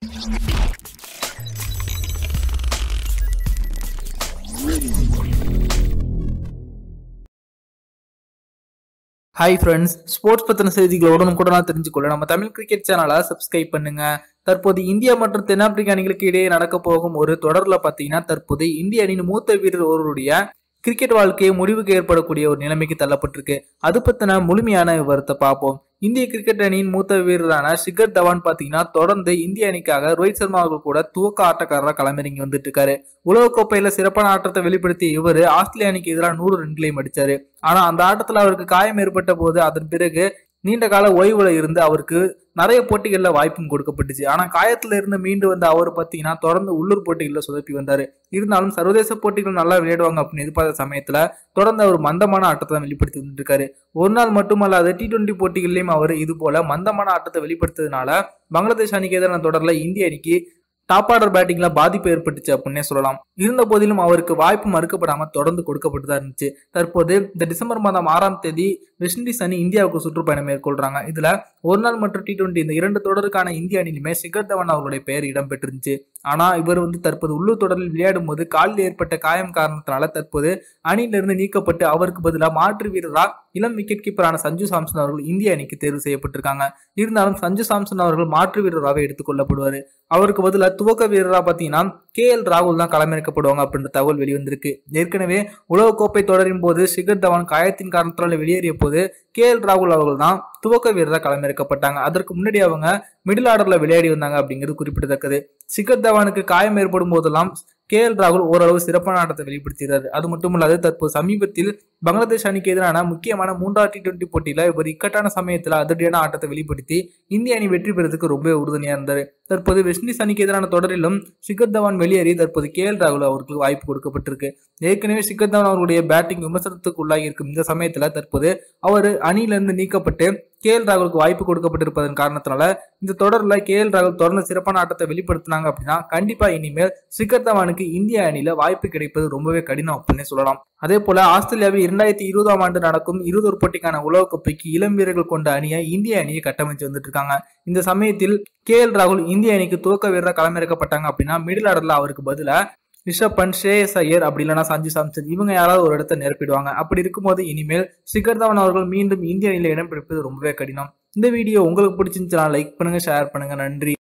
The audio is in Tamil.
ஹாய் ஃப்ரெண்ட்ஸ் ஸ்போர்ட்ஸ் பத்தின செய்திகளை உடனுக்குடனா தெரிஞ்சுக்கொள்ள நம்ம தமிழ் கிரிக்கெட் சேனலை சப்ஸ்கிரைப் பண்ணுங்க தற்போது இந்தியா மற்றும் தென்னாப்பிரிக்க அணிகளுக்கு இடையே நடக்க போகும் ஒரு தொடர்ல பாத்தீங்கன்னா தற்போது இந்திய அணியின் மூத்த வீரர் ஒருவருடைய கிரிக்கெட் வாழ்க்கையை முடிவுக்கு ஏற்படக்கூடிய ஒரு நிலைமைக்கு தள்ளப்பட்டிருக்கு அது பத்தின முழுமையான விவரத்தை பார்ப்போம் இந்திய கிரிக்கெட் அணியின் மூத்த வீரரான ஷிகர் தவான் பாத்தீங்கன்னா தொடர்ந்து இந்திய அணிக்காக ரோஹித் சர்மா அவர்கள் கூட துவக்க ஆட்டக்காரராக களமிறங்கி வந்துட்டு இருக்காரு உலகக்கோப்பையில சிறப்பான ஆட்டத்தை வெளிப்படுத்திய இவர் ஆஸ்திரேலிய அணிக்கு எதிராக நூறு ரன்களையும் அடிச்சாரு ஆனா அந்த ஆட்டத்துல அவருக்கு காயம் ஏற்பட்ட போது அதன் பிறகு நீண்ட கால ஓய்வுல இருந்து அவருக்கு நிறைய போட்டிகளில் வாய்ப்பும் கொடுக்கப்பட்டுச்சு ஆனா காயத்துல இருந்து மீண்டு வந்த அவர் பார்த்தீங்கன்னா தொடர்ந்து உள்ளூர் போட்டிகளில் சொதப்பி வந்தாரு இருந்தாலும் சர்வதேச போட்டிகள் நல்லா விளையாடுவாங்க அப்படின்னு எதிர்பார்த்த சமயத்துல தொடர்ந்து அவர் மந்தமான ஆட்டத்தை வெளிப்படுத்தி வந்துட்டு இருக்காரு ஒரு நாள் மட்டுமல்லாது டி டுவெண்டி போட்டிகள்லயும் அவர் இது போல மந்தமான ஆட்டத்தை வெளிப்படுத்ததுனால பங்களாதேஷ் அணிக்கு எதிரான தொடர்ல இந்திய அணிக்கு டாப் ஆர்டர் பேட்டிங்ல பாதிப்பு ஏற்பட்டுச்சு அப்படின்னே சொல்லலாம் இருந்த போதிலும் அவருக்கு வாய்ப்பு மறுக்கப்படாம தொடர்ந்து கொடுக்கப்பட்டு தான் இருந்துச்சு தற்போது இந்த டிசம்பர் மாதம் ஆறாம் தேதி வெஸ்ட் இண்டீஸ் அணி இந்தியாவுக்கு சுற்றுப்பயணம் மேற்கொள்றாங்க இதுல ஒரு நாள் மற்றும் டி டுவெண்டி இந்த இரண்டு தொடருக்கான இந்திய அணியிலுமே சிகர் தவன் அவருடைய பெயர் இடம்பெற்றிருந்துச்சு ஆனா இவர் வந்து தற்போது உள்ளூர் தொடரில் விளையாடும் போது காலில் ஏற்பட்ட காயம் காரணத்தினால தற்போது அணியிலிருந்து நீக்கப்பட்டு அவருக்கு பதிலாக மாற்று வீரரா இளம் விக்கெட் கீப்பரான சஞ்சு சாம்சன் அவர்கள் இந்திய அணிக்கு தேர்வு செய்யப்பட்டிருக்காங்க இருந்தாலும் சஞ்சு சாம்சன் அவர்கள் மாற்று வீரராக எடுத்துக்கொள்ளப்படுவார் அவருக்கு பதிலாக துவக்க வீரராக பார்த்தீங்கன்னா கே எல் ராகுல் தான் களமிறக்கப்படுவாங்க அப்படின்ற தகவல் வெளிவந்திருக்கு ஏற்கனவே உலகக்கோப்பை தொடரின் போது சிகர் தவான் காயத்தின் காரணத்தால் வெளியேறிய போது கே எல் ராகுல் அவர்கள் தான் துவக்க வீரராக களமிறக்கப்பட்டாங்க அதற்கு முன்னாடி அவங்க மிடில் ஆர்டர்ல விளையாடி வந்தாங்க அப்படிங்கிறது குறிப்பிடத்தக்கது சிகர் தவானுக்கு காயம் ஏற்படும் போதெல்லாம் கே எல் ராகுல் ஓரளவு சிறப்பான ஆட்டத்தை வெளிப்படுத்துகிறார் அது மட்டுமல்லாது தற்போது சமீபத்தில் பங்களாதேஷ் அணிக்கு எதிரான முக்கியமான மூன்றாவது டி டுவெண்டி போட்டியில இவர் இக்கட்டான சமயத்தில் அதிரடியான ஆட்டத்தை வெளிப்படுத்தி இந்திய அணி வெற்றி பெறதுக்கு ரொம்ப உறுதுணையா இருந்தார் தற்போது வெஸ்ட் இண்டீஸ் அணிக்கு எதிரான தொடரிலும் சிகர் தவான் வெளியேறி தற்போது கே எல் ராகுல் அவருக்கு வாய்ப்பு கொடுக்கப்பட்டிருக்கு ஏற்கனவே சிகர் தவான் அவருடைய பேட்டிங் விமர்சனத்துக்கு உள்ளாகி இருக்கும் இந்த சமயத்துல தற்போது அவர் அணியிலிருந்து நீக்கப்பட்டு கே எல் ராகுலுக்கு வாய்ப்பு கொடுக்கப்பட்டிருப்பதன் காரணத்தினால இந்த தொடர்ல கே எல் ராகுல் தொடர்ந்து சிறப்பான ஆட்டத்தை வெளிப்படுத்தினாங்க அப்படின்னா கண்டிப்பா இனிமேல் சிகர் தவானுக்கு இந்திய அணியில வாய்ப்பு கிடைப்பது ரொம்பவே கடினம் அப்படின்னு சொல்லலாம் அதே போல ஆஸ்திரேலியாவில் இரண்டாயிரத்தி இருபதாம் ஆண்டு நடக்கும் இருபது போட்டிக்கான உலகக்கோப்பைக்கு இளம் வீரர்கள் கொண்ட அணியை இந்திய அணியை கட்டமைச்சு வந்துட்டு இருக்காங்க இந்த சமயத்தில் கே எல் ராகுல் இந்திய அணிக்கு துவக்க வீரராக களமிறக்கப்பட்டாங்க அப்படின்னா மிடில் ஆர்டர்ல அவருக்கு பதிலா ரிஷப் பண்ட் ஷேயஸ் ஐயர் அப்படி இல்லைனா சஞ்சு சாம்சன் இவங்க யாராவது ஒரு இடத்த நிரப்பிடுவாங்க அப்படி இருக்கும்போது இனிமேல் சிகர் தவன் அவர்கள் மீண்டும் இந்திய அணியில் இடம் பிடிப்பது ரொம்பவே கடினம் இந்த வீடியோ உங்களுக்கு பிடிச்சிருந்துச்சுன்னா லைக் பண்ணுங்க ஷேர் பண்ணுங்க நன்றி